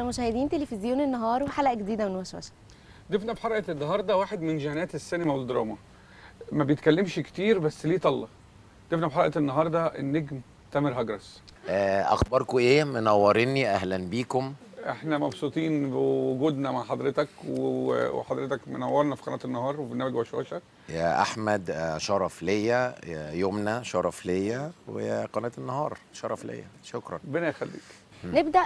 مشاهدين تلفزيون النهار وحلقه جديده من وشوشه ضيفنا في حلقه النهارده واحد من جهنات السينما والدراما ما بيتكلمش كتير بس ليه طله ضيفنا في حلقه النهارده النجم تامر هجرس آه، اخباركم ايه منوريني اهلا بيكم احنا مبسوطين بوجودنا مع حضرتك و- وحضرتك منورنا في قناه النهار وفي برنامج وشوشه يا احمد آه، شرف ليا يا يمنى شرف ليا ويا قناه النهار شرف ليا شكرا ربنا يخليك نبدا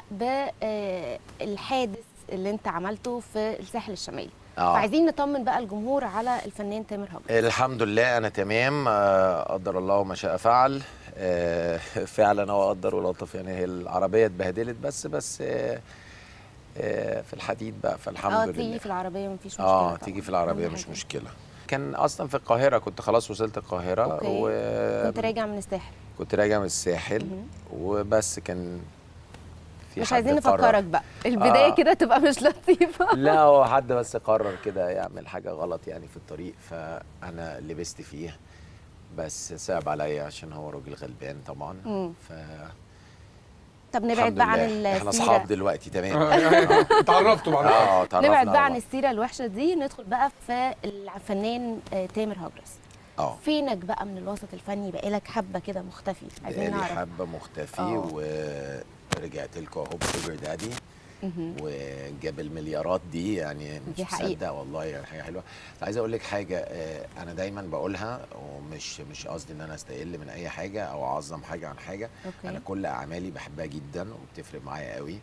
بالحادث اللي انت عملته في الساحل الشمالي آه. فعايزين نطمن بقى الجمهور على الفنان تامر هجرس الحمد لله انا تمام آه، قدر الله ما شاء فعل آه، فعلا هو قدر ولطف يعني هي العربيه اتبهدلت بس بس آه، آه، في الحديد بقى فالحمد اه لله تيجي في العربيه مفيش مشكله اه طبعاً. تيجي في العربيه أهم مش حاجة. مشكله كان اصلا في القاهره كنت خلاص وصلت القاهره اوكي كنت راجع من الساحل كنت راجع من الساحل مهم. وبس كان في مش حد عايزين قرر- نفكرك بقى البدايه آه. كده تبقى مش لطيفه لا هو حد بس قرر كده يعمل حاجة غلط يعني في الطريق فأنا لبست فيه بس صعب عليا عشان هو راجل غلبان طبعا مم. ف طب نبعد الحمد بقى عن لله. احنا السيره اصحاب دلوقتي تمام اتعرفتوا بعد كده. اه اتعرفنا نبعد بقى على عن بعض. السيره الوحشه دي ندخل بقى في الفنان آه، تامر هجرس اه فينك بقى من الوسط الفني بقالك حبه كده مختفي عايزين بقالي نعرف حبة مختفي آه. ورجعت لكم اهو بشوجر دادي مهم. وجاب المليارات دي يعني مش دي حقيقة. مصدق والله يعني حاجه حلوه بس عايز اقول لك حاجه آه، انا دايما بقولها ومش مش قصدي ان انا استقل من اي حاجه او اعظم حاجه عن حاجه اوكي انا كل اعمالي بحبها جدا وبتفرق معايا قوي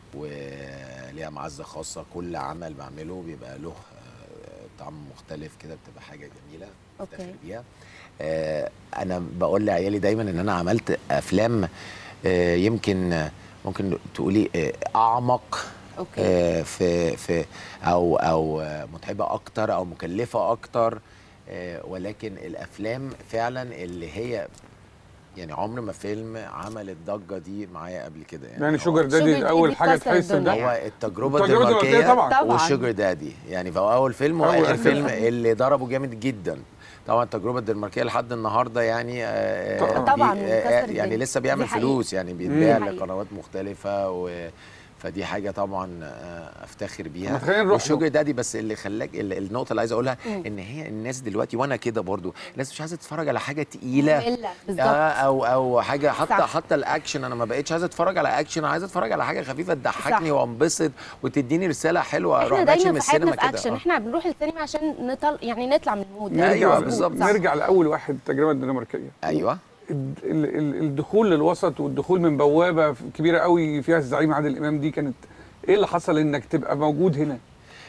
وليها معزه خاصه كل عمل بعمله بيبقى له آه، طعم مختلف كده بتبقى حاجه جميله أوكي. بفتخر بيها آه، انا بقول لعيالي دايما ان انا عملت افلام آه، يمكن آه، ممكن تقولي آه، اعمق اوكي آه، في في او او آه، متعبه اكتر او مكلفه اكتر آه، ولكن الافلام فعلا اللي هي يعني عمر ما فيلم عمل الضجه دي معايا قبل كده يعني يعني هو- شوجر شوجر دادي اول دادي حاجه كسر تحس الدنيا. بده هو التجربه التجربة الدنماركية الدنماركيه طبعا. طبعاً. والشوجر دادي يعني فهو اول فيلم أول واخر آخر فيلم فيلم. اللي ضربه جامد جدا طبعا التجربه الدنماركيه لحد النهارده يعني آه، طبعاً. بي- طبعاً، آه، مكسر يعني الدنيا. لسه دي بيعمل حقيقة. فلوس يعني بيتباع دي حقيقة. لقنوات مختلفه و فدي حاجه طبعا آه، افتخر ما بيها خلينا نروح والشوجر له. دادي بس اللي خلاك ال- النقطه اللي عايز اقولها مم. ان هي الناس دلوقتي وانا كده برضو الناس مش عايزه تتفرج على حاجه تقيله مملة، بالظبط آه او او حاجه حتى صح. حتى الاكشن انا ما بقتش عايزه اتفرج على اكشن انا عايزه اتفرج على حاجه خفيفه تضحكني صح. وانبسط وتديني رساله حلوه اروح احنا ماشي من دايما في حياتنا السينما في اكشن كده آه. احنا بنروح السينما عشان نطل يعني نطلع من المود ده. أيوة، نرجع بالظبط. صح. نرجع لاول واحد التجربه الدنماركيه ايوه ال- ال- ال- الدخول للوسط والدخول من بوابه كبيره قوي فيها الزعيم عادل امام دي كانت ايه اللي حصل انك تبقى موجود هنا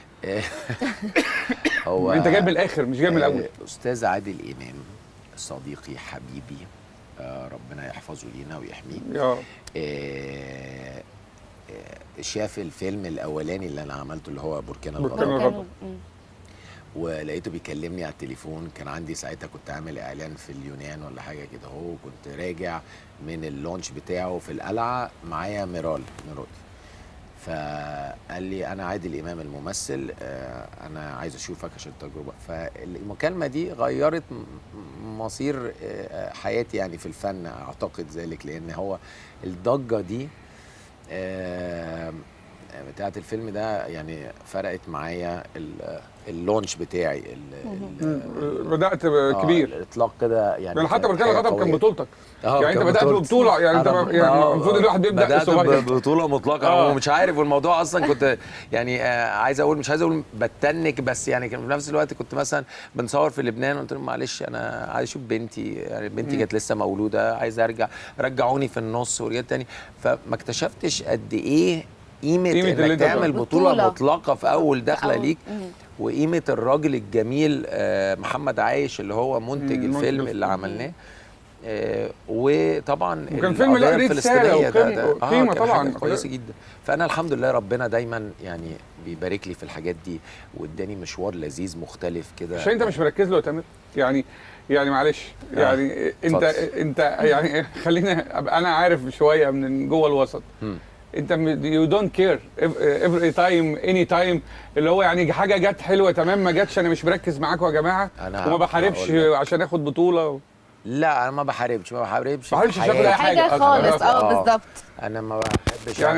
هو انت جاي من الاخر مش جاي من الاول آه، استاذ عادل امام صديقي حبيبي آه ربنا يحفظه لينا ويحميه يا رب آه، آه، شاف الفيلم الاولاني اللي انا عملته اللي هو بركان بركان الغضب الغضب. كانوا- مم. ولقيته بيكلمني على التليفون كان عندي ساعتها كنت عامل اعلان في اليونان ولا حاجه كده هو كنت راجع من اللونش بتاعه في القلعه معايا ميرال مراتي فقال لي انا عادل امام الممثل آه، انا عايز اشوفك عشان التجربه فالمكالمه دي غيرت م- م- مصير آه، حياتي يعني في الفن اعتقد ذلك لان هو الضجه دي آه، بتاعت الفيلم ده يعني فرقت معايا ال- اللونش بتاعي ال- ال- بدات آه، كبير الاطلاق كده يعني يعني حتى كانت بركان حاجة الغضب كان قوية. بطولتك اه يعني انت كان بدات بطولتي. ببطوله يعني انت أنا- يعني آه، المفروض الواحد بيبدا بدات صغير ببطوله مطلقه آه. هو مش عارف والموضوع اصلا كنت يعني آه عايز اقول مش عايز اقول بتنك بس يعني كان في نفس الوقت كنت مثلا بنصور في لبنان قلت لهم معلش انا عايز اشوف بنتي يعني بنتي كانت لسه مولوده عايز ارجع رجعوني في النص ورجعت تاني فما اكتشفتش قد ايه قيمه قيمة اللي انك انت تعمل بتعمله. بطوله بطولة. مطلقه في اول دخله أول. ليك مم. وقيمه الراجل الجميل آه، محمد عايش اللي هو منتج مم، منتج الفيلم اللي الفيلم. عملناه آه، وطبعا وكان فيلم لا القضية ليه رسالة الفلسطينية ده- وقيمة- ده- آه، قيمة كان طبعاً. حاجة كويسه جدا فانا الحمد لله ربنا دايما يعني بيبارك لي في الحاجات دي واداني مشوار لذيذ مختلف كده عشان انت مش مركز له يا تامر يعني يعني معلش آه. يعني انت اتفضل. انت يعني خلينا ابقى انا عارف شويه من جوه الوسط مم. انت يو دونت كير افري تايم اني تايم اللي هو يعني حاجه جت حلوه تمام ما جاتش انا مش مركز معاكم يا جماعه أنا وما بحاربش هقول لك. عشان اخد بطوله لا انا ما بحاربش ما بحاربش ما بحاربش في عشان آخد أي حياتي. حاجة حاجه أصلاً. خالص اه آه. بالظبط انا ما بحبش يعني يعني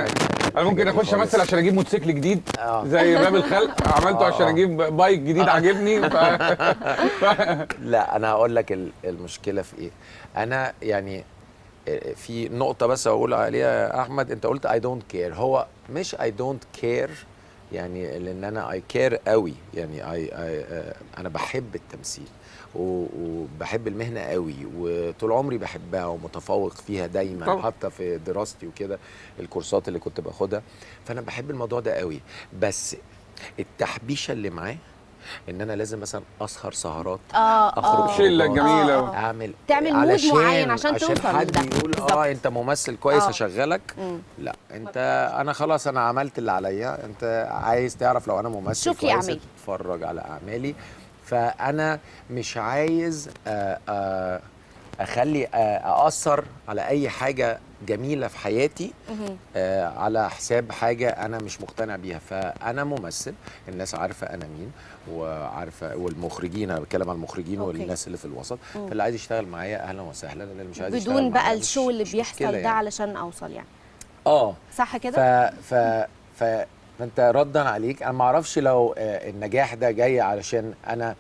انا ممكن الحاجات دي اخش خالص. امثل عشان اجيب موتوسيكل جديد آه. زي باب الخلق عملته آه، عشان آه. اجيب بايك جديد عاجبني ف... ف... لا انا هقول لك ال- المشكله في ايه انا يعني آه، في نقطه بس اقول عليها يا احمد انت قلت اي دونت كير هو مش اي دونت كير يعني لان انا اي كير قوي يعني اي انا بحب التمثيل و- وبحب المهنه قوي وطول عمري بحبها ومتفوق فيها دايما طبعا. حتى في دراستي وكده الكورسات اللي كنت باخدها فانا بحب الموضوع ده قوي بس التحبيشه اللي معاه ان انا لازم مثلا اسهر سهرات اه أخرج اه شلة آه، جميلة. آه. اعمل تعمل مود علشان معين عشان عشان توصل حد لده. يقول بالظبط. اه انت ممثل كويس آه. اشغلك مم. لا انت انا خلاص انا عملت اللي عليا انت عايز تعرف لو انا ممثل شوف لي كويس أعمالي. اتفرج على اعمالي فانا مش عايز آه، آه، اخلي آه، ااثر على اي حاجه جميله في حياتي مهم. آه، على حساب حاجه انا مش مقتنع بيها فانا ممثل الناس عارفه انا مين وعارفه والمخرجين انا بتكلم عن المخرجين أوكي. والناس اللي في الوسط مم. فاللي عايز يشتغل معايا اهلا وسهلا اللي مش عايز يشتغل بدون بقى معايا مش- الشو اللي مش بيحصل مشكلة ده يعني. علشان اوصل يعني اه صح ف كده ف ف فانت ردا عليك انا ما اعرفش لو آه، النجاح ده جاي علشان انا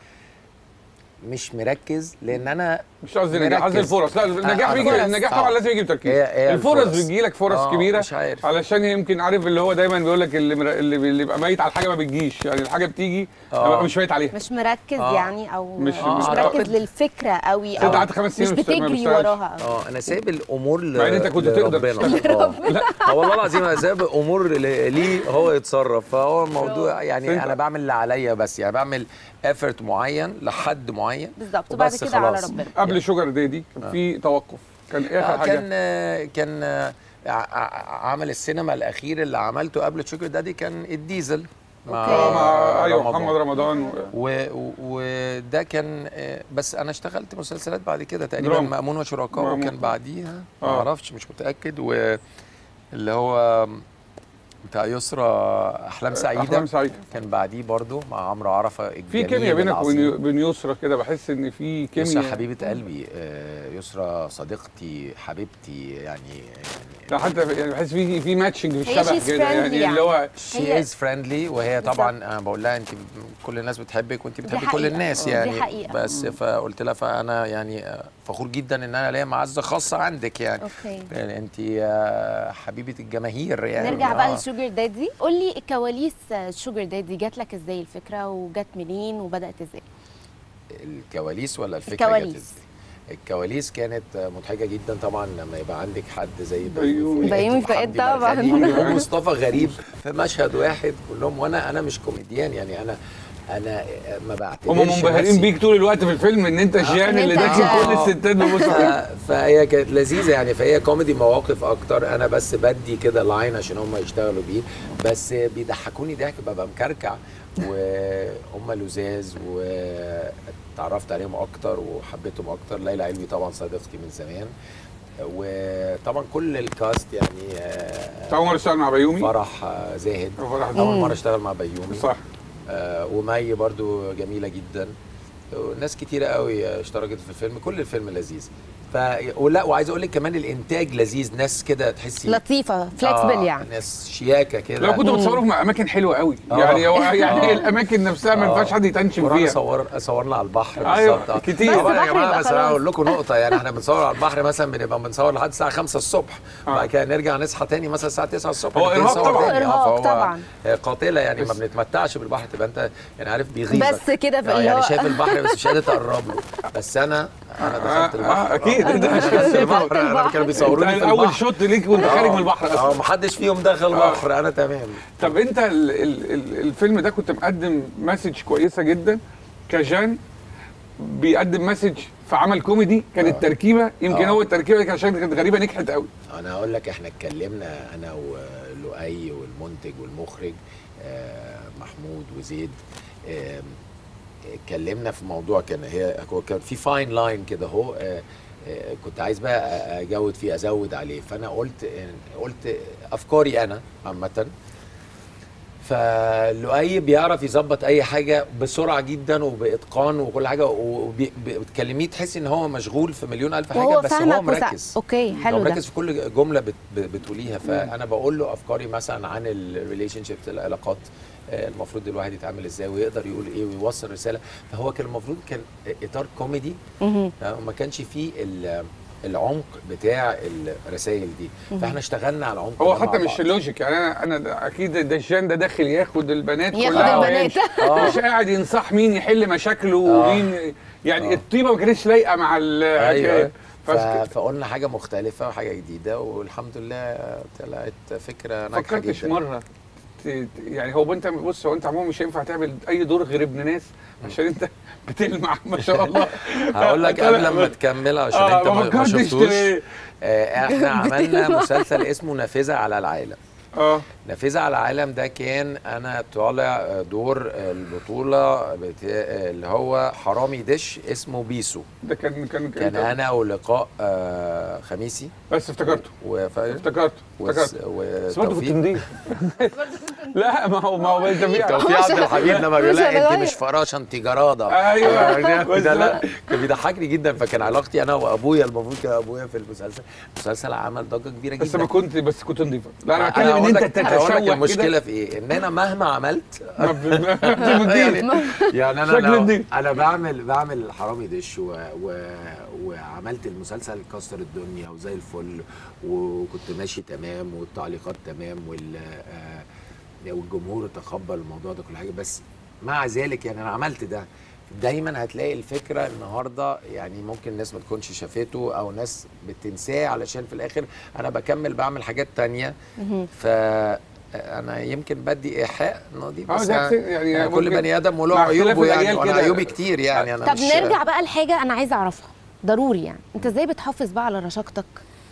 مش مركز لان انا مش قصدي نجاح قصدي مركز. الفرص لا النجاح آه، بيجي فرص. النجاح طبعا آه. لازم يجي بتركيز هي- هي الفرص الفرص. بيجي لك فرص آه، كبيره مش عارف. علشان يمكن عارف اللي هو دايما بيقول لك اللي مر... اللي اللي يبقى ميت على الحاجه ما بتجيش يعني الحاجه بتيجي آه. أبقى مش ميت عليها مش مركز آه. يعني او مش- مش, مش مركز أعتقد. للفكره قوي انت او قعدت خمس سنين مش مش- ما بتجري بتشتغلش. وراها أوي. اه انا سايب الامور ل... مع إن أنت كنت تقدر لربنا. اه اه والله العظيم انا سايب الامور ل- ليه هو يتصرف فهو الموضوع يعني فهمت. انا بعمل اللي عليا بس يعني بعمل افورت معين لحد معين بالظبط وبعد وبس كده على خلاص. ربنا قبل شوجر دادي كان في توقف كان ايه اخر آه، حاجه كان آه، كان آه، ع- ع- عمل السينما الاخير اللي عملته قبل شوجر دادي كان الديزل مع, أوكي. آه، مع ايوه رمضان. محمد رمضان و... و- و- وده كان آه، بس انا اشتغلت مسلسلات بعد كده تقريبا دراما. مأمون وشركائه مأمون. كان بعديها ما آه. اعرفش مش متاكد واللي هو بتاع يسرى احلام سعيده احلام سعيده كان بعديه برضو مع عمرو عرفه في الجميل كيمياء بينك العظيم. وبين بين يسرا كده بحس ان في يسرى كيمياء حبيبه قلبي آه، يسرى صديقتي حبيبتي يعني لا حتى يعني بحس في في ماتشنج في هي الشبه she's كده friendly يعني يعني. اللي هو شي هي- از فريندلي وهي طبعا انا بقول لها انت كل الناس بتحبك وانت بتحبي كل حقيقة. الناس دي يعني حقيقة. بس فقلت لها فانا يعني آه، فخور جدا ان انا ليا معزه خاصه عندك يعني اوكي يعني انت آه، حبيبه الجماهير يعني نرجع بقى آه. للشوجر دادي قول لي كواليس الشوجر دادي جات لك ازاي الفكره وجت منين وبدات ازاي الكواليس ولا الفكره الكواليس. جت إزاي؟ الكواليس كانت مضحكه جدا طبعا لما يبقى عندك حد زي بيومي. بيومي فؤاد فؤاد وحمدي طبعاً. مرغني ومصطفى غريب في مشهد واحد كلهم وانا انا مش كوميديان يعني انا انا ما بعتبرش هم منبهرين نفسي- بيك طول الوقت في الفيلم ان انت جان إن اللي أنت داخل جان. كل الستات بيبصوا عليك. ف- فهي كانت لذيذه يعني فهي كوميدي مواقف اكتر انا بس بدي كده لاين عشان هم يشتغلوا بيه بس بيضحكوني ضحك ببقى مكركع وهم لزاز واتعرفت عليهم اكتر وحبيتهم اكتر ليلى علوي طبعا صديقتي من زمان وطبعا كل الكاست يعني آه، انت اول مره تشتغل مع بيومي فرح آه، زاهد فرح اول زاهد. مره اشتغل مع بيومي صح آه، ومي برضو جميله جدا ناس كتيرة قوي اشتركت في الفيلم كل الفيلم لذيذ ف ولا وعايز اقول لك كمان الانتاج لذيذ ناس كده تحسي لطيفه فليكسبل آه، يعني ناس شياكه كده لو كنتوا بتصوروا في اماكن حلوه قوي آه. يعني هو يعني آه. الاماكن نفسها ما ينفعش حد يتنشن ورانا فيها صور صورنا على البحر أيوة، بالظبط. كتير. بس طبعا يا البحر جماعه يبقى بس انا خلاص. اقول لكم نقطه يعني احنا بنصور على البحر مثلا بنبقى بنصور لحد الساعه 5 الصبح آه. بعد كده نرجع نصحى تاني مثلا الساعه 9 الصبح هو نبتدي إرهاق نصور طبعاً. تاني. آه، إرهاق فهو طبعاً. آه، قاتله يعني ما بس- بنتمتعش بالبحر تبقى انت يعني عارف بيغيظك بس كده في آه، اللي يعني هو- شايف البحر بس مش قادر تقرب له بس انا انا دخلت آه، البحر آه، اكيد انت دخلت البحر انا البحر. كانوا بيصوروني في اول البحر شوت ليك وانت خارج من البحر اه اصلا محدش فيهم دخل آه. بحر انا تمام طب انت ال ال ال الفيلم ده كنت مقدم مسج كويسه جدا كجان بيقدم مسج في عمل كوميدي كانت آه. التركيبه يمكن آه. هو التركيبه دي كانت كانت غريبه نجحت قوي انا هقول لك احنا اتكلمنا انا ولؤي والمنتج والمخرج آه، محمود وزيد آم، اتكلمنا في موضوع كان هي هو كان في فاين لاين كده اهو آه، آه، كنت عايز بقى اجود فيه ازود عليه فانا قلت قلت افكاري انا عامه فلؤي بيعرف يظبط اي حاجه بسرعه جدا وباتقان وكل حاجه وبتكلميه تحسي ان هو مشغول في مليون الف حاجه وهو بس هو فاهمك وسع- مركز اوكي هو حلو ده مركز في كل جمله بت ب- بتقوليها فانا بقول له افكاري مثلا عن الريليشن شيبس العلاقات آه، المفروض الواحد يتعامل ازاي ويقدر يقول ايه ويوصل رساله فهو كان المفروض كان اطار كوميدي مهم. آه، وما كانش فيه ال- العمق بتاع الرسائل دي فاحنا اشتغلنا على العمق هو ده مع حتى مش بعض. اللوجيك يعني انا انا ده اكيد دشان ده داخل ياخد البنات ياخد كلها البنات. ويمشي. مش قاعد ينصح مين يحل مشاكله آه. ومين يعني آه. الطيبه ما كانتش لايقه مع ال ايوه ف... فس- فقلنا حاجه مختلفه وحاجه جديده والحمد لله طلعت فكره ناجحه فكرتش جدا مره ت- ت- يعني هو انت بص هو انت عموما مش هينفع تعمل اي دور غير ابن ناس عشان انت بتلمع ما شاء الله هقول لك قبل ما تكمل عشان آه، انت ما ما فكرتش شفتوش ت- آه، احنا عملنا بتلمع. مسلسل اسمه نافذه على العالم اه نافذه على العالم ده كان انا طالع آه، دور البطوله بتا... اللي هو حرامي دش اسمه بيسو ده كان كان كان انا ولقاء آه، خميسي بس افتكرته وف... افتكرته وس... افتكرته بس برضه كنت وتوفيق نضيف لا ما هو ما هو انت في توفيق عبد الحميد لما بيقول مش لها انت هنغير. مش فراشه انت جراده ايوه بس ده لا كان بيضحكني جدا فكان علاقتي انا وابويا المفروض كان ابويا في المسلسل المسلسل عمل ضجه كبيره جدا بس ما كنت بس كنت نضيفه لا انا أنا بتكلم ان هقول انت لك- هقول لك تتشوه المشكله كده في ايه ان انا مهما عملت ما ب- ما بتنضيف. يعني, يعني انا شكل لو نضيف. انا بعمل بعمل حرامي دش و... و... وعملت المسلسل كسر الدنيا وزي الفل وكنت ماشي تمام والتعليقات تمام وال آه، والجمهور تقبل الموضوع ده كل حاجه بس مع ذلك يعني انا عملت ده دايما هتلاقي الفكره النهارده يعني ممكن الناس ما تكونش شافته او ناس بتنساه علشان في الاخر انا بكمل بعمل حاجات تانية ف انا يمكن بدي ايحاء نضيف اه بس ده يعني كتير، يعني يعني كل ممكن بني ادم وله مع اختلاف عيوبه يعني الأجيال وانا كده. عيوبي كتير يعني انا طب مش نرجع بقى لحاجه انا عايزه اعرفها ضروري يعني انت ازاي بتحافظ بقى على رشاقتك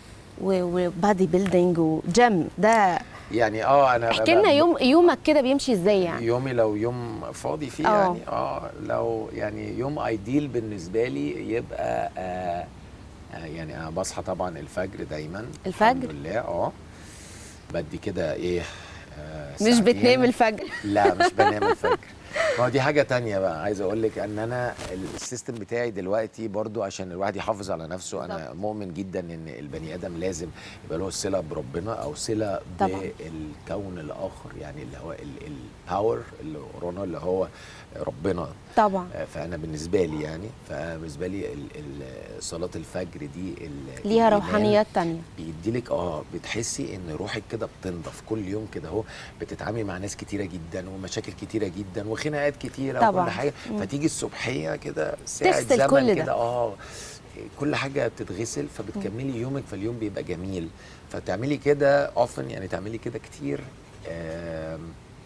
و- وبادي بيلدينج وجيم ده يعني اه انا احكي لنا ب- يوم يومك كده بيمشي ازاي يعني يومي لو يوم فاضي فيه آه. يعني اه لو يعني يوم ايديل بالنسبه لي يبقى آه آه يعني انا بصحى طبعا الفجر دايما الفجر؟ الحمد لله اه بدي كده ايه آه مش ساعتين. بتنام الفجر لا مش بنام الفجر ما هو دي حاجة تانية بقى عايز اقول لك ان انا السيستم بتاعي دلوقتي برضو عشان الواحد يحافظ على نفسه انا بالظبط. مؤمن جدا ان البني ادم لازم يبقى له صلة بربنا او صلة طبعاً. بالكون الاخر يعني اللي هو الباور اللي ورانا اللي هو ربنا طبعا آه، فانا بالنسبة لي يعني فبالنسبة لي ال- ال- صلاة الفجر دي ال- ليها الإيمان روحانيات تانية بيديلك اه بتحسي ان روحك كده بتنضف كل يوم كده اهو بتتعاملي مع ناس كتيره جدا ومشاكل كتيره جدا وخناقات كتيره طبعاً. وكل حاجه مم. فتيجي الصبحيه كده ساعه تغسل زمن كل ده. كده اه كل حاجه بتتغسل فبتكملي يومك فاليوم بيبقى جميل فتعملي كده اوفن يعني تعملي كده كتير آم،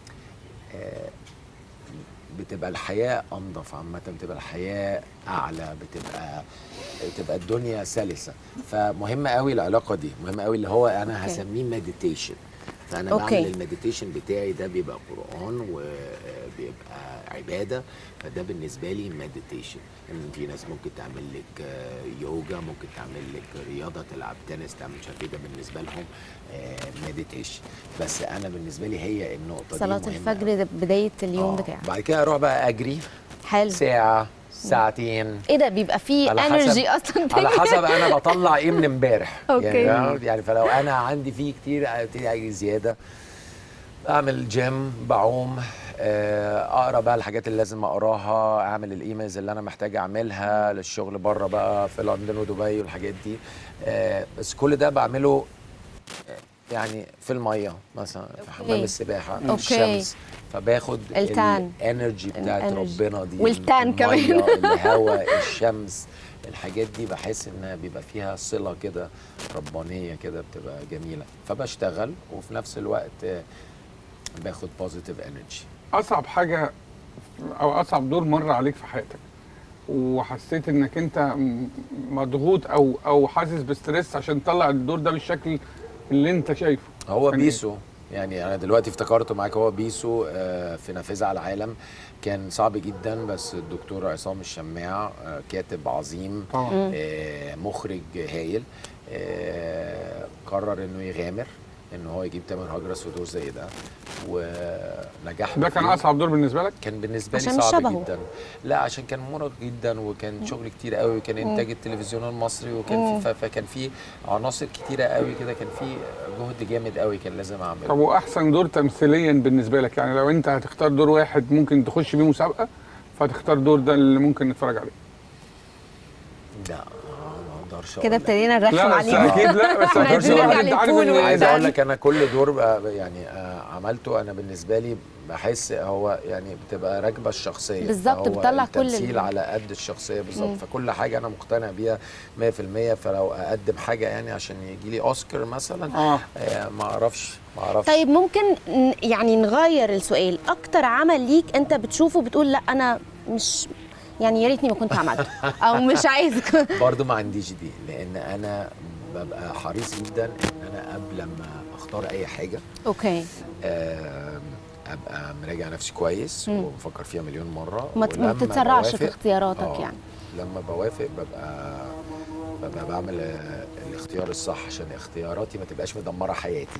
آه، بتبقى الحياه انضف عامه بتبقى الحياه اعلى بتبقى بتبقى الدنيا سلسه فمهم قوي العلاقه دي مهم قوي اللي هو انا أوكي. هسميه مديتيشن فانا أوكي. بعمل المديتيشن بتاعي ده بيبقى قران وبيبقى عباده فده بالنسبه لي مديتيشن ان في ناس ممكن تعمل لك آه، يوجا ممكن تعمل لك رياضه تلعب تنس تعمل مش عارف ايه ده بالنسبه لهم مديتيشن بس انا بالنسبه لي هي النقطه دي صلاة مهمة الفجر أوي. ده بداية اليوم آه. بتاعك بعد كده اروح بقى اجري حلو ساعه ساعتين ايه ده بيبقى فيه على حسب- انرجي اصلا على تانية. حسب انا بطلع ايه من امبارح أوكي. يعني يعني فلو انا عندي فيه كتير ابتدي اجري زياده اعمل جيم بعوم آه، اقرا بقى الحاجات اللي لازم اقراها اعمل الايميلز اللي انا محتاج اعملها للشغل بره بقى في لندن ودبي والحاجات دي آه، بس كل ده بعمله آه، يعني في الميه مثلا في حمام أوكي. السباحه في أوكي. الشمس فباخد التان. الانرجي بتاعت الإنرجي. ربنا دي والتان كمان. المية، الهواء الشمس الحاجات دي بحس انها بيبقى فيها صله كده ربانيه كده بتبقى جميله فبشتغل وفي نفس الوقت آه، باخد بوزيتيف انرجي اصعب حاجه او اصعب دور مر عليك في حياتك وحسيت انك انت م- مضغوط او او حاسس بستريس عشان تطلع الدور ده بالشكل اللي انت شايفه هو كان إيه؟ بيسو يعني انا دلوقتي افتكرته معاك هو بيسو آه، في نافذه على العالم كان صعب جدا بس الدكتور عصام الشماع آه، كاتب عظيم طبعا آه، مخرج هايل آه، قرر انه يغامر ان هو يجيب تامر هجرس في دور زي ده ونجحنا ده كان فيه. اصعب دور بالنسبه لك كان بالنسبه لي عشان مش صعب شبهه. جدا لا عشان كان مرهق جدا وكان شغل كتير قوي وكان انتاج التلفزيون المصري وكان في ف- فكان في عناصر كتيره قوي كده كان في جهد جامد قوي كان لازم طب اعمله واحسن دور تمثيليا بالنسبه لك يعني لو انت هتختار دور واحد ممكن تخش بيه مسابقه فتختار دور ده اللي ممكن نتفرج عليه لا ما اقدرش كده أقول لك. ابتدينا نرخم لا بس عليهم اكيد لا بس إحنا اكيد عايزين الواحد نرجع انت عارف للفول ان عايز والبن. اقول لك انا كل دور بقى يعني آه، عملته انا بالنسبه لي بحس هو يعني بتبقى راكبه الشخصيه بالظبط، هو بتطلع كل التمثيل ال- على قد الشخصيه بالظبط فكل حاجه انا مقتنع بيها 100% فلو اقدم حاجه يعني عشان يجي لي اوسكار مثلا اه آه، ما اعرفش ما اعرفش طيب ممكن ن- يعني نغير السؤال اكتر عمل ليك انت بتشوفه بتقول لا انا مش يعني يا ريتني ما كنت عملته او مش عايز برضو ما عنديش دي لان انا ببقى حريص جدا ان انا قبل ما اختار اي حاجه اوكي آم، ابقى مراجع نفسي كويس وبفكر فيها مليون مره ما ت- ما ولما بتتسرعش في بوافق- اختياراتك آه، يعني. لما بوافق ببقى ببقى بعمل آه، الاختيار الصح عشان اختياراتي ما تبقاش مدمره حياتي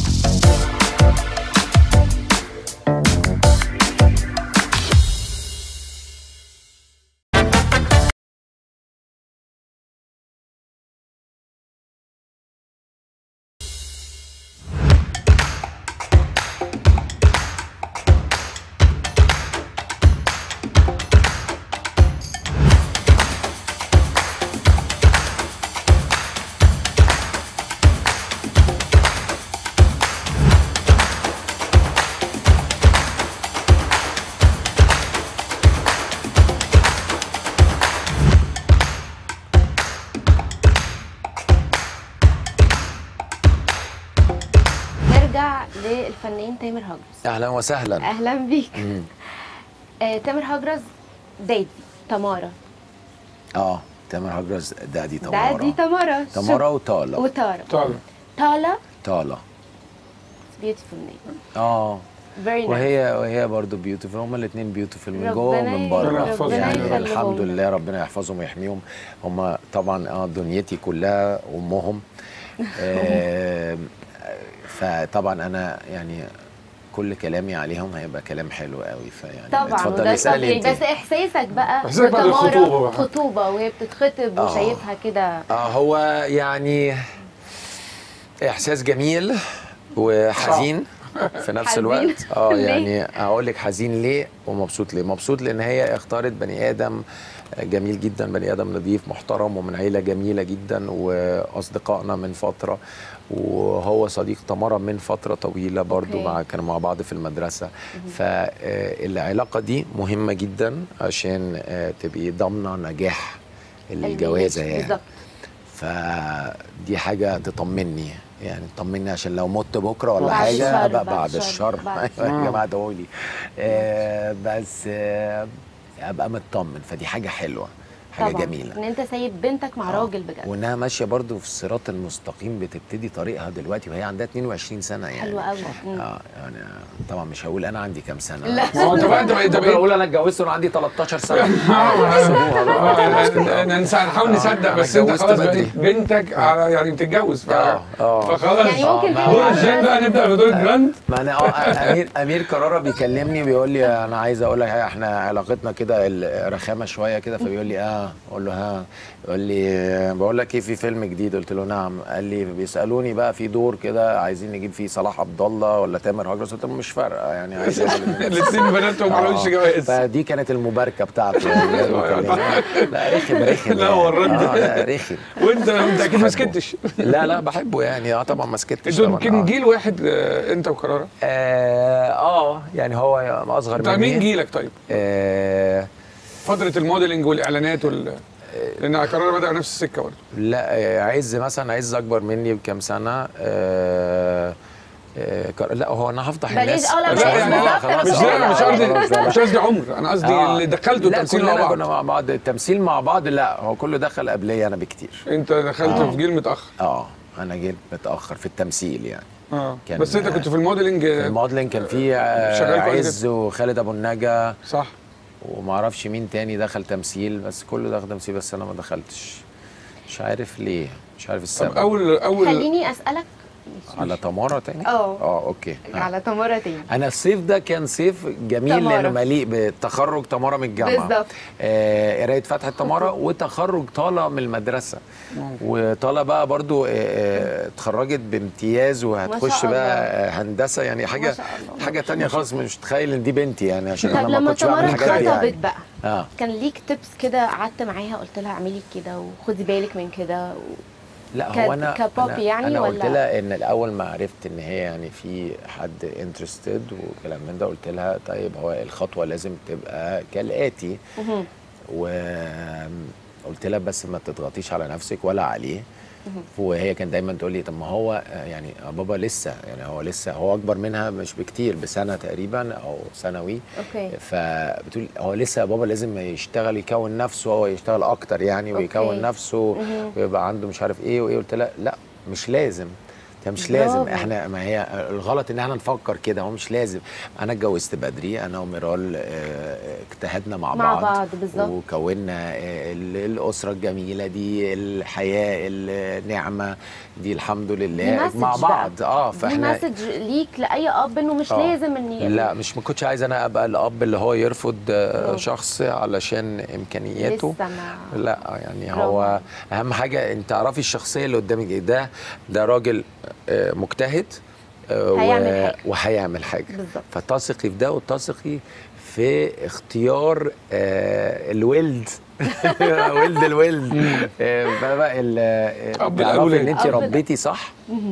نرجع للفنان تامر هجرس اهلا وسهلا اهلا بيك مم. آه، تامر هجرس دادي تمارا اه تامر هجرس ده دي تمارا دادي تمارا تمارا وطالا وتارا طبعا تالا طالا بيوتيفول نيم اه فيري نايس وهي وهي برضه بيوتيفول هما الاثنين بيوتيفول من جوه ربنا ومن ي- بره ربنا يحفظهم. يعني يخليهم الحمد لنا. لله ربنا يحفظهم ويحميهم هما طبعا اه دنيتي كلها امهم آه فطبعا انا يعني كل كلامي عليهم هيبقى كلام حلو قوي فيعني طبعا اتفضلي وده اسالي طبيعي انت بس احساسك بقى إحساسك بعد بتمارا الخطوبة بقى. خطوبه وهي بتتخطب آه. وشايفها كده آه هو يعني احساس جميل وحزين في نفس حزين؟ الوقت اه ليه؟ يعني هقول لك حزين ليه ومبسوط ليه مبسوط لان هي اختارت بني ادم جميل جدا بني ادم نظيف محترم ومن عيله جميله جدا واصدقائنا من فتره وهو صديق تمارا من فتره طويله برضو أوكي. مع كانوا مع بعض في المدرسه فالعلاقه دي مهمه جدا عشان آه، تبقي ضامنه نجاح الجوازه يعني بالظبط فدي حاجة تطمني يعني تطمني عشان لو مت بكرة ولا بعد حاجة الشر، أبقى بعد بعد الشر، الشر بعد أيوة يا الشر. جماعة ادعوا لي آه بس آه أبقى مطمن فدي حاجة حلوة حاجة طبعا جميلة ان انت سايب بنتك مع آه. راجل بجد وانها ماشيه برضو في الصراط المستقيم بتبتدي طريقها دلوقتي وهي عندها 22 سنه يعني حلوة قوي مم. اه يعني طبعا مش هقول انا عندي كام سنه لا. ما هو انت بقى انت بقى انت ممكن بقى اقول انا اتجوزت وانا عندي 13 سنه سيبوها بقى. نحاول نصدق أنا بس انت اتجوزت خلاص بدري. بقيت بنتك على- يعني بتتجوز ف- اه اه فخلاص يعني ممكن ما هي دور الجن بقى نبدا في دور الجراند ما انا اه امير امير كرارة بيكلمني بيقول لي انا عايز اقول لك حاجة، احنا علاقتنا كده الرخامه شويه كده فبيقول لي اه اقول له ها يقول لي بقول لك ايه في فيلم جديد قلت له نعم قال لي بيسالوني بقى في دور كده عايزين نجيب فيه صلاح عبد الله ولا تامر هجرس قلت لهم مش فارقه يعني عايز أقول لك- الاثنين بناتهم ما لهمش آه. جواز فدي كانت المباركه بتاعته يعني بيكلمني. لا رخم رخم لا، يعني. هو الرد. آه لا رخم وانت انت اكيد ما سكتش لا لا بحبه يعني اه طبعا ما سكتش انتوا طبعاً، يمكن آه. جيل واحد آه، انت وكرارة اه آه، يعني هو اصغر انت مني مين جيلك طيب؟ آه فترة الموديلنج والاعلانات وال لان كرارة بدأ نفس السكة برضه لا آه، عز مثلا عز اكبر مني بكام سنه آه آه كر- لا هو انا هفضح بلاش- الناس آه، لا، مش لا بلاش عايز- يعني بالظبط، خلاص، مش خلاص، لا انا مش آه، قصدي خلاص، لا، لا. مش قصدي عمر انا قصدي آه. اللي دخلته لا التمثيل كلنا مع كنا بعض مع بعض التمثيل مع بعض لا هو كله دخل قبلي انا بكتير انت دخلت آه. في جيل متأخر اه انا جيت متاخر في التمثيل يعني اه كان- بس انت كنت في الموديلنج في آه، الموديلنج كان في آه، شغال كويس عز وخالد ابو النجا صح ومعرفش مين تاني دخل تمثيل بس كله دخل تمثيل بس انا ما دخلتش مش عارف ليه مش عارف طب السبب اول اول خليني اسالك على تمارة تاني اه. اه اوكي ها. على تمارة تاني انا الصيف ده كان صيف جميل تمارة. لانه مليء بتخرج تمارة من الجامعه بالظبط. آه، قرايه فتحه تمارة وتخرج طالة من المدرسه وطالة بقى برضو آه، آه، اتخرجت بامتياز وهتخش شاء بقى الله. آه، هندسه يعني حاجه شاء الله. حاجه تانية خالص مش متخيل ان دي بنتي يعني عشان طب انا ما لما كنتش بعمل تمارة الحاجات دي اتخطبت يعني بقى اه كان ليك تبس كده قعدت معاها قلت لها اعملي كده وخدي بالك من كده و... لا ك- هو انا كبابي أنا, يعني انا قلت ولا؟ لها ان الاول ما عرفت ان هي يعني في حد انترستد وكلام من ده قلت لها طيب هو الخطوه لازم تبقى كالاتي مهم. وقلت لها بس ما تضغطيش على نفسك ولا عليه وهي كانت دايما تقول لي طب ما هو آه، يعني بابا لسه يعني هو لسه هو اكبر منها مش بكتير بسنه تقريبا او ثانوي اوكي فبتقول هو لسه بابا لازم يشتغل يكون نفسه هو يشتغل اكتر يعني ويكون أوكي. نفسه مهم. ويبقى عنده مش عارف ايه وايه قلت لها لا مش لازم ده مش برافو. لازم احنا ما هي الغلط ان احنا نفكر كده هو مش لازم انا اتجوزت بدري انا وميرال آه، اجتهدنا مع, مع بعض بعض، بالظبط. وكونا آه، ال- الاسره الجميله دي الحياه النعمه دي الحمد دي لله مسج مع بقى. بعض اه دي فاحنا مسج ليك لاي اب انه مش آه. لازم ان لا مش ما كنتش عايز انا ابقى الاب اللي هو يرفض آه، شخص علشان امكانياته لسه ما لا يعني برافو. هو اهم حاجه انت تعرفي الشخصيه اللي قدامك ايه ده ده راجل آه، مجتهد آه، و- هيعمل حاجة. وهيعمل حاجه بالظبط. فتثقي في ده وتثقي في اختيار آه، الولد ولد الولد آه، بقى بقى ال- آه، أب تعرفي الأولاد. ان انت أب ال- ربيتي صح مهم.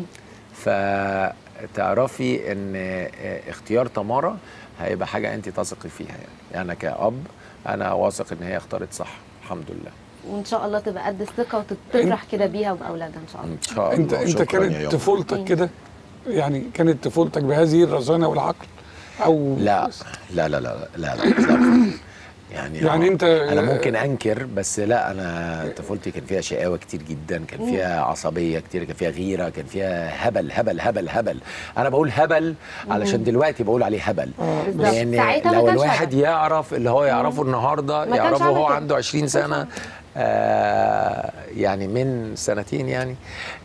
فتعرفي ان آه، اختيار تمارا هيبقى حاجه انت تثقي فيها يعني انا كاب انا واثق ان هي اختارت صح الحمد لله وان شاء الله تبقى قد الثقه وتفرح كده بيها وباولادها ان شاء الله ان شاء الله انت انت شكراً يا كانت يوم. طفولتك كده يعني كانت طفولتك بهذه الرزانه والعقل او لا لا لا لا لا لا إطلاقاً. يعني يعني آه، أنت- انا ممكن انكر بس لا انا طفولتي كان فيها شقاوه كتير جدا كان فيها عصبيه كتير كان فيها غيره كان فيها هبل هبل هبل هبل انا بقول هبل علشان دلوقتي بقول عليه هبل بالظبط. لان ساعتها ما لو كانش الواحد هبل. يعرف اللي هو يعرفه النهارده ما كانش يعرفه عامل وهو كده. عنده 20 سنه آه يعني من سنتين يعني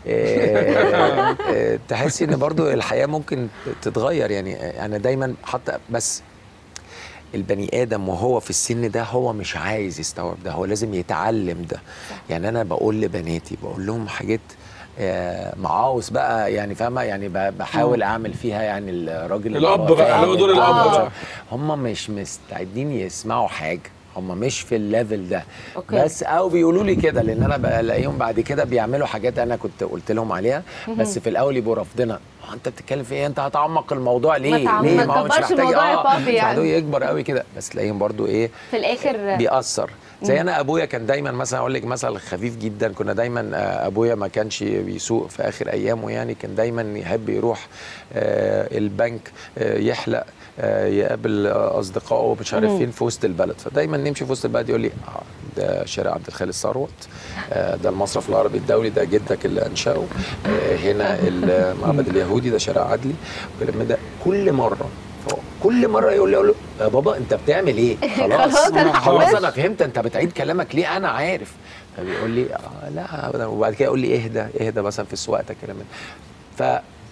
آه آه تحسي ان برضو الحياه ممكن تتغير يعني انا دايما حتى بس البني ادم وهو في السن ده هو مش عايز يستوعب ده هو لازم يتعلم ده يعني انا بقول لبناتي بقول لهم حاجات آه، معاوز بقى يعني فاهمه يعني ب- بحاول اعمل فيها يعني الراجل اللي الأب هو بقى، فاهم اللي هو دور الأب آه. بقى. هم مش مستعدين يسمعوا حاجه هم مش في الليفل ده أوكي. بس او بيقولوا لي كده لان انا بلاقيهم بعد كده بيعملوا حاجات انا كنت قلت لهم عليها بس في الاول يبقوا رافضينها "هو انت بتتكلم في ايه انت هتعمق الموضوع ليه تعم- ليه ما هو مش تكبرش محتاج الموضوع يا اه بابي مش يعني. محتاج يكبر قوي كده بس تلاقيهم برضو ايه في الاخر بيأثر زي انا ابويا كان دايما مثلا اقول لك مثل خفيف جدا كنا دايما آه، ابويا ما كانش بيسوق في اخر ايامه يعني كان دايما يحب يروح آه، البنك آه، يحلق آه، يقابل آه، اصدقائه مش عارف فين في وسط البلد فدايما نمشي في وسط البلد يقول لي آه، ده شارع عبد الخالق ثروت آه، ده المصرف العربي الدولي ده جدك اللي انشاه آه، هنا المعبد اليهودي ده شارع عدلي ولما ده كل مره فهو كل مره يقول لي اقول له يا بابا انت بتعمل ايه خلاص خلاص أنا خلاص حفظت. انا فهمت انت بتعيد كلامك ليه انا عارف فبيقول لي آه لا أبداً. وبعد كده يقول لي اهدى اهدى مثلا في سواقتك كلام من ف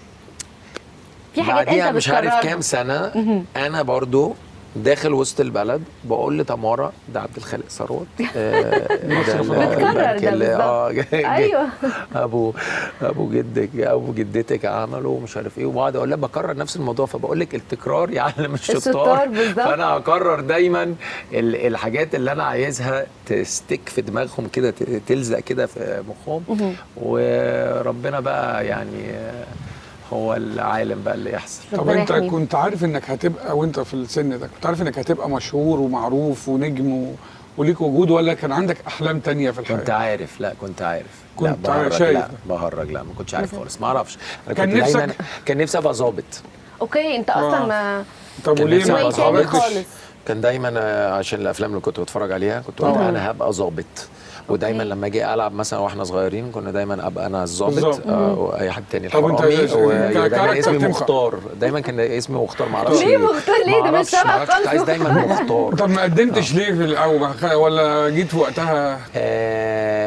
في حاجات بعديها انت مش عارف بتكررها. كام سنه انا برضو داخل وسط البلد بقول لتمارا ده عبد الخالق ثروت آه، ده مصرف ال- العربي. بتكرر البنك ده اللي- بالظبط. اه ج- ج- ايوه ابو ابو جدك ابو جدتك عملوا ومش عارف ايه وبقعد اقول لها بكرر نفس الموضوع فبقول لك التكرار يعلم الشطار الشطار بالظبط. فانا هكرر دايما ال- الحاجات اللي انا عايزها تستك في دماغهم كده ت- تلزق كده في مخهم وربنا بقى يعني آه، هو العالم بقى اللي يحصل طب ربنا انت يحميهم. كنت عارف انك هتبقى وانت في السن ده كنت عارف انك هتبقى مشهور ومعروف ونجم و... وليك وجود ولا كان عندك احلام تانية في الحياه كنت عارف لا كنت عارف كنت لا بهرج شايف. لا بهرج لا ما كنتش عارف خالص ما اعرفش انا كان كنت دايما نفسك- كان نفسي ابقى ظابط اوكي انت اصلا آه. ما طب كان وليه نفسي ما أبقى شوي تاني ظابط. خالص كان دايما آه، عشان الافلام اللي كنت بتفرج عليها كنت قلت انا هبقى ظابط ودايما أوكي. لما اجي العب مثلا واحنا صغيرين كنا دايما ابقى انا الظابط بالظبط. آه، واي حد تاني طب أنت الحرامي إيش- ودايما ككاركتر اسمي تنفع. مختار دايما كان اسمي مختار ما اعرفش ليه مختار ليه ده مش معرفش- شبه معرفش، كنت عايز خالص دايما مختار طب ما قدمتش ليه في الاول ولا جيت في وقتها آه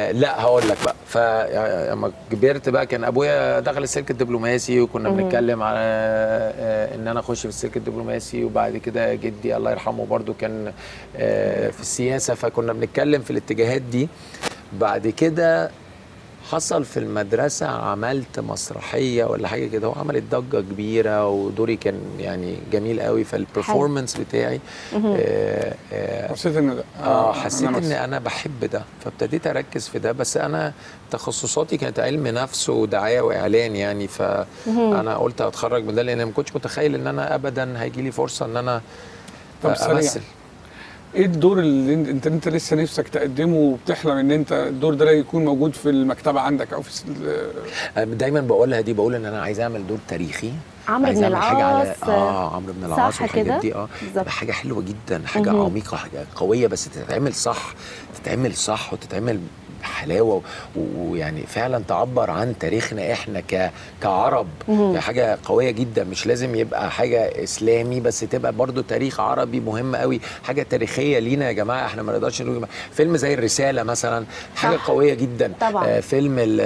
آه لا هقول لك بقى فلما كبرت بقى كان ابويا دخل السلك الدبلوماسي وكنا بنتكلم على آه ان انا اخش في السلك الدبلوماسي وبعد كده جدي الله يرحمه برضو كان آه في السياسه فكنا بنتكلم في الاتجاهات دي بعد كده حصل في المدرسة عملت مسرحية ولا حاجة كده وعملت ضجة كبيرة ودوري كان يعني جميل قوي فالبرفورمانس بتاعي آه آه حسيت ان اه حسيت أنا ان بس- انا بحب ده فابتديت اركز في ده بس انا تخصصاتي كانت علم نفس ودعايه واعلان يعني فانا قلت اتخرج من ده لان ما كنتش متخيل ان انا ابدا هيجي لي فرصه ان انا طب سريع. امثل ايه الدور اللي انت انت, انت لسه نفسك تقدمه وبتحلم ان انت الدور ده يكون موجود في المكتبه عندك او في الس- ال- دايما بقولها دي بقول ان انا عايز اعمل دور تاريخي عمرو عايز بن أعمل حاجة على العاص اه عمرو بن العاص صح والحاجات كده؟ دي اه بالظبط. تبقى حاجه حلوه جدا حاجه عميقه حاجه قويه بس تتعمل صح تتعمل صح وتتعمل بحلاوه و- ويعني فعلا تعبر عن تاريخنا احنا ك كعرب حاجه قويه جدا مش لازم يبقى حاجه اسلامي بس تبقى برضو تاريخ عربي مهم قوي حاجه تاريخيه لينا يا جماعه احنا ما نقدرش نقول فيلم زي الرساله مثلا حاجه صح. قويه جدا طبعا. آه فيلم ال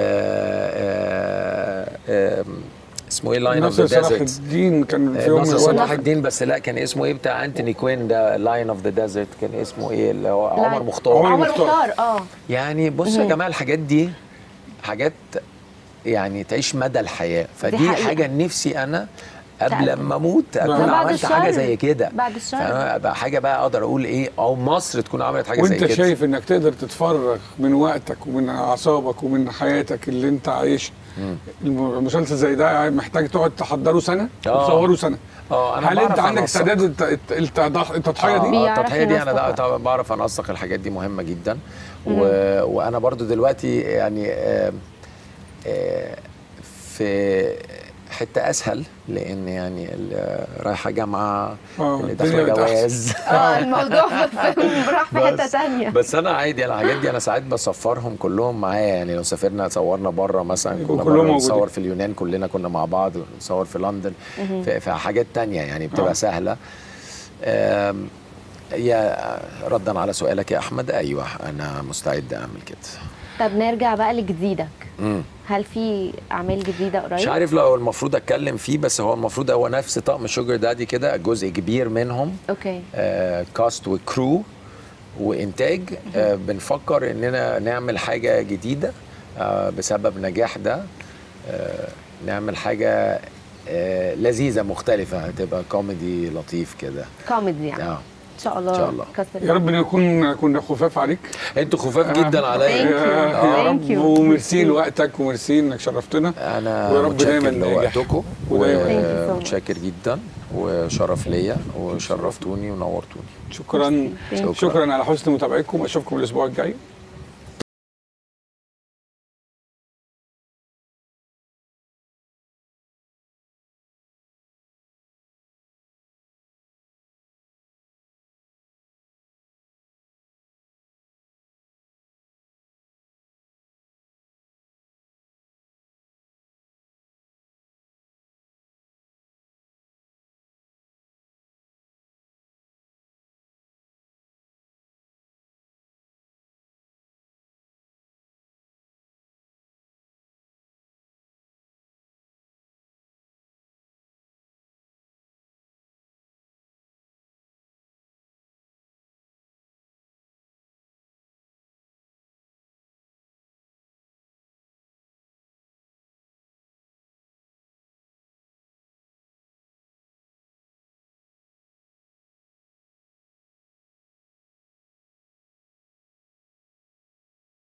آه آه اسمه ايه لاين اوف ناصر ذا صلاح ديزرت الدين كان في يوم من ناصر الأوقات- صلاح الدين بس لا كان اسمه ايه بتاع انتوني كوين ده لاين اوف ذا ديزرت كان اسمه ايه اللي هو عمر عمر مختار عمر عمر مختار. مختار اه يعني بص يا جماعه الحاجات دي حاجات يعني تعيش مدى الحياه فدي حقيقة. حاجه نفسي انا قبل تقدم. ما اموت اكون بعد عملت حاجه الشر. زي كده بعد الشر. فاهمة؟ بقى حاجه بقى اقدر اقول ايه او مصر تكون عملت حاجه زي وانت كده شايف انك تقدر تتفرغ من وقتك ومن اعصابك ومن حياتك اللي انت عايشها الم- المسلسل زي ده محتاج تقعد تحضره سنه آه. وتصوره سنه اه انا هل بعرف انت عندك أنسق. استعداد الت- الت- الت- التضحيه دي؟ آه، بيعرف التضحيه دي انا ينسق. ده طبعا بعرف انسق الحاجات دي مهمه جدا و... وانا برضو دلوقتي يعني آه، آه، في حته اسهل لان يعني ال- رايحه جامعه آه، اللي الدنيا داخله بقت أحسن. جواز اه الموضوع في- راح في حته بس- ثانيه بس انا عادي انا الحاجات دي انا ساعات بسفرهم كلهم معايا يعني لو سافرنا صورنا بره مثلا يبقوا كنا كلهم بره موجودين. نصور في اليونان كلنا كنا مع بعض نصور في لندن في, في حاجات تانية يعني بتبقى آه. سهله آم، يا ردا على سؤالك يا احمد ايوه انا مستعد اعمل كده طب نرجع بقى لجديدك مم. هل في اعمال جديده قريب مش عارف لو المفروض اتكلم فيه بس هو المفروض هو نفس طقم شوجر دادي كده جزء كبير منهم اوكي آه، كاست وكرو وانتاج آه، بنفكر اننا نعمل حاجه جديده آه، بسبب نجاح ده آه، نعمل حاجه آه، لذيذه مختلفه هتبقى كوميدي لطيف كده كوميدي يعني اه ان شاء الله إن شاء الله. كسر يا رب نكون كنا خفاف عليك انتوا خفاف جدا عليا Thank you. آه، يا Thank رب you. وميرسي لوقتك وميرسي انك شرفتنا انا ويا رب متشكر دايما نجاح. لوقتكم ودايما. Thank you so much. ومتشكر جدا وشرف ليا وشرفتوني ونورتوني شكرا Thank you. شكرا على حسن متابعتكم اشوفكم الاسبوع الجاي